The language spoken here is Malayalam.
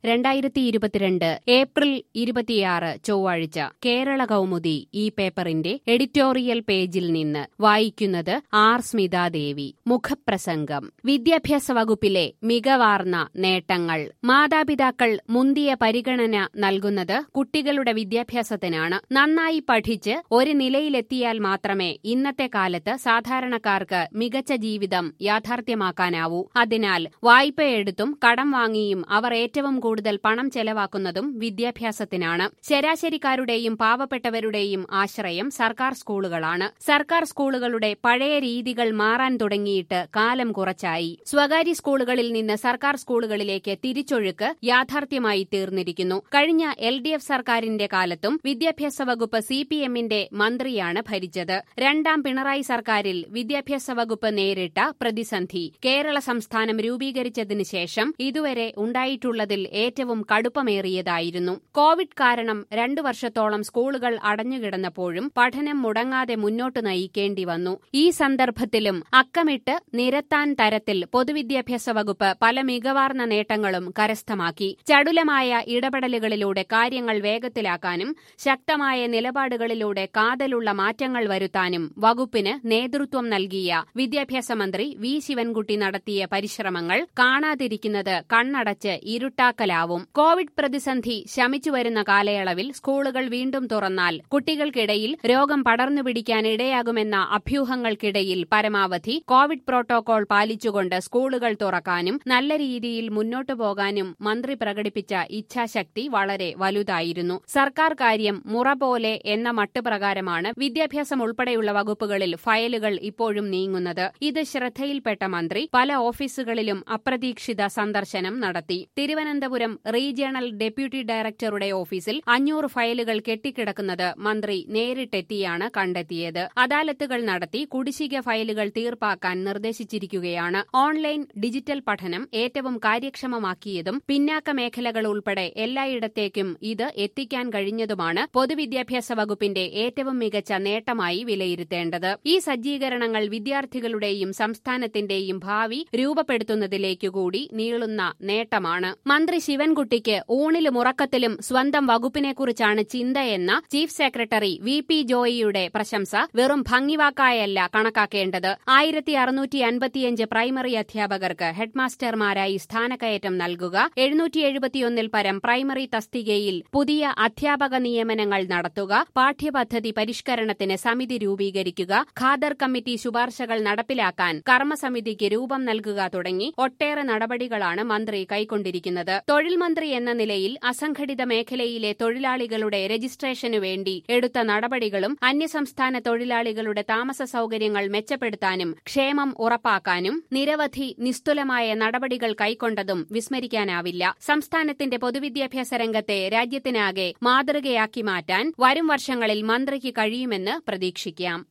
രണ്ടായിരത്തി ഇരുപത്തിരണ്ട് ഏപ്രിൽ ഇരുപത്തിയാറ് ചൊവ്വാഴ്ച കേരള കൗമുദി ഈ പേപ്പറിന്റെ എഡിറ്റോറിയൽ പേജിൽ നിന്ന് വായിക്കുന്നത് ആർ സ്മിതാദേവി മുഖപ്രസംഗം വിദ്യാഭ്യാസ വകുപ്പിലെ മികവാർന്ന നേട്ടങ്ങൾ മാതാപിതാക്കൾ മുന്തിയ പരിഗണന നൽകുന്നത് കുട്ടികളുടെ വിദ്യാഭ്യാസത്തിനാണ് നന്നായി പഠിച്ച് ഒരു നിലയിലെത്തിയാൽ മാത്രമേ ഇന്നത്തെ കാലത്ത് സാധാരണക്കാർക്ക് മികച്ച ജീവിതം യാഥാർത്ഥ്യമാക്കാനാവൂ അതിനാൽ വായ്പയെടുത്തും കടം വാങ്ങിയും അവർ ഏറ്റവും കൂടുതൽ പണം ചെലവാക്കുന്നതും വിദ്യാഭ്യാസത്തിനാണ് ശരാശരിക്കാരുടെയും പാവപ്പെട്ടവരുടെയും ആശ്രയം സർക്കാർ സ്കൂളുകളാണ് സർക്കാർ സ്കൂളുകളുടെ പഴയ രീതികൾ മാറാൻ തുടങ്ങിയിട്ട് കാലം കുറച്ചായി സ്വകാര്യ സ്കൂളുകളിൽ നിന്ന് സർക്കാർ സ്കൂളുകളിലേക്ക് തിരിച്ചൊഴുക്ക് യാഥാർത്ഥ്യമായി തീർന്നിരിക്കുന്നു കഴിഞ്ഞ എൽ ഡി എഫ് സർക്കാരിന്റെ കാലത്തും വിദ്യാഭ്യാസ വകുപ്പ് സി പി എമ്മിന്റെ മന്ത്രിയാണ് ഭരിച്ചത് രണ്ടാം പിണറായി സർക്കാരിൽ വിദ്യാഭ്യാസ വകുപ്പ് നേരിട്ട പ്രതിസന്ധി കേരള സംസ്ഥാനം രൂപീകരിച്ചതിനു ശേഷം ഇതുവരെ ഉണ്ടായിട്ടുള്ളതിൽ ഏറ്റവും കടുപ്പമേറിയതായിരുന്നു കോവിഡ് കാരണം രണ്ടു വർഷത്തോളം സ്കൂളുകൾ അടഞ്ഞുകിടന്നപ്പോഴും പഠനം മുടങ്ങാതെ മുന്നോട്ട് നയിക്കേണ്ടി വന്നു ഈ സന്ദർഭത്തിലും അക്കമിട്ട് നിരത്താൻ തരത്തിൽ പൊതുവിദ്യാഭ്യാസ വകുപ്പ് പല മികവാർന്ന നേട്ടങ്ങളും കരസ്ഥമാക്കി ചടുലമായ ഇടപെടലുകളിലൂടെ കാര്യങ്ങൾ വേഗത്തിലാക്കാനും ശക്തമായ നിലപാടുകളിലൂടെ കാതലുള്ള മാറ്റങ്ങൾ വരുത്താനും വകുപ്പിന് നേതൃത്വം നൽകിയ വിദ്യാഭ്യാസ മന്ത്രി വി ശിവൻകുട്ടി നടത്തിയ പരിശ്രമങ്ങൾ കാണാതിരിക്കുന്നത് കണ്ണടച്ച് ഇരുട്ടാക്കലാവും കോവിഡ് പ്രതിസന്ധി ശമിച്ചുവരുന്ന കാലയളവിൽ സ്കൂളുകൾ വീണ്ടും തുറന്നാൽ കുട്ടികൾക്കിടയിൽ രോഗം പടർന്നു പിടിക്കാൻ ഇടയാകുമെന്ന അഭ്യൂഹങ്ങൾക്കിടയിൽ പരമാവധി കോവിഡ് പ്രോട്ടോകോൾ പാലിച്ചുകൊണ്ട് സ്കൂളുകൾ തുറക്കാനും നല്ല രീതിയിൽ മുന്നോട്ടു പോകാനും മന്ത്രി പ്രകടിപ്പിച്ച ഇച്ഛാശക്തി വളരെ വലുതായിരുന്നു സർക്കാർ കാര്യം മുറ പോലെ എന്ന മട്ടുപ്രകാരമാണ് വിദ്യാഭ്യാസം ഉൾപ്പെടെയുള്ള വകുപ്പുകളിൽ ഫയലുകൾ ഇപ്പോഴും നീങ്ങുന്നത് ഇത് ശ്രദ്ധയിൽപ്പെട്ട മന്ത്രി പല ഓഫീസുകളിലും അപ്രതീക്ഷിത സന്ദർശനം നടത്തി തിരുവനന്തപുരം റീജിയണൽ ഡെപ്യൂട്ടി ഡയറക്ടറുടെ ഓഫീസിൽ അഞ്ഞൂറ് ഫയലുകൾ കെട്ടിക്കിടക്കുന്നത് മന്ത്രി നേരിട്ടെത്തിയാണ് കണ്ടെത്തിയത് അദാലത്തുകൾ നടത്തി കുടിശ്ശിക ഫയലുകൾ തീർപ്പാക്കാൻ നിർദ്ദേശിച്ചിരിക്കുകയാണ് ഓൺലൈൻ ഡിജിറ്റൽ പഠനം ഏറ്റവും കാര്യക്ഷമമാക്കിയതും പിന്നാക്ക മേഖലകൾ ഉൾപ്പെടെ എല്ലായിടത്തേക്കും ഇത് എത്തിക്കാൻ കഴിഞ്ഞതുമാണ് പൊതുവിദ്യാഭ്യാസ വകുപ്പിന്റെ ഏറ്റവും മികച്ച നേട്ടമായി വിലയിരുത്തേണ്ടത് ഈ സജ്ജീകരണങ്ങൾ വിദ്യാർത്ഥികളുടെയും സംസ്ഥാനത്തിന്റെയും ഭാവി രൂപപ്പെടുത്തുന്നതിലേക്കുകൂടി നീളുന്ന നേട്ടമാണ് മന്ത്രി ശിവൻകുട്ടിക്ക് ഊണിലും ഉറക്കത്തിലും സ്വന്തം വകുപ്പിനെക്കുറിച്ചാണ് ചിന്തയെന്ന ചീഫ് സെക്രട്ടറി വി പി ജോയിയുടെ പ്രശംസ വെറും ഭംഗിവാക്കായല്ല കണക്കാക്കേണ്ടത് ആയിരത്തി അറുന്നൂറ്റി അൻപത്തിയഞ്ച് പ്രൈമറി അധ്യാപകർക്ക് ഹെഡ്മാസ്റ്റർമാരായി സ്ഥാനക്കയറ്റം നൽകുക എഴുന്നൂറ്റി എഴുപത്തിയൊന്നിൽ പരം പ്രൈമറി തസ്തികയിൽ പുതിയ അധ്യാപക നിയമനങ്ങൾ നടത്തുക പാഠ്യപദ്ധതി പരിഷ്കരണത്തിന് സമിതി രൂപീകരിക്കുക ഖാദർ കമ്മിറ്റി ശുപാർശകൾ നടപ്പിലാക്കാൻ കർമ്മസമിതിക്ക് രൂപം നൽകുക തുടങ്ങി ഒട്ടേറെ നടപടികളാണ് മന്ത്രി കൈക്കൊണ്ടിരിക്കുന്നത് തൊഴിൽ മന്ത്രി എന്ന നിലയിൽ അസംഘടിത മേഖലയിലെ തൊഴിലാളികളുടെ രജിസ്ട്രേഷനു വേണ്ടി എടുത്ത നടപടികളും അന്യസംസ്ഥാന തൊഴിലാളികളുടെ താമസ സൌകര്യങ്ങൾ മെച്ചപ്പെടുത്താനും ക്ഷേമം ഉറപ്പാക്കാനും നിരവധി നിസ്തുലമായ നടപടികൾ കൈക്കൊണ്ടതും വിസ്മരിക്കാനാവില്ല സംസ്ഥാനത്തിന്റെ പൊതുവിദ്യാഭ്യാസ രംഗത്തെ രാജ്യത്തിനാകെ മാതൃകയാക്കി മാറ്റാൻ വരും വർഷങ്ങളിൽ മന്ത്രിക്ക് കഴിയുമെന്ന് പ്രതീക്ഷിക്കാം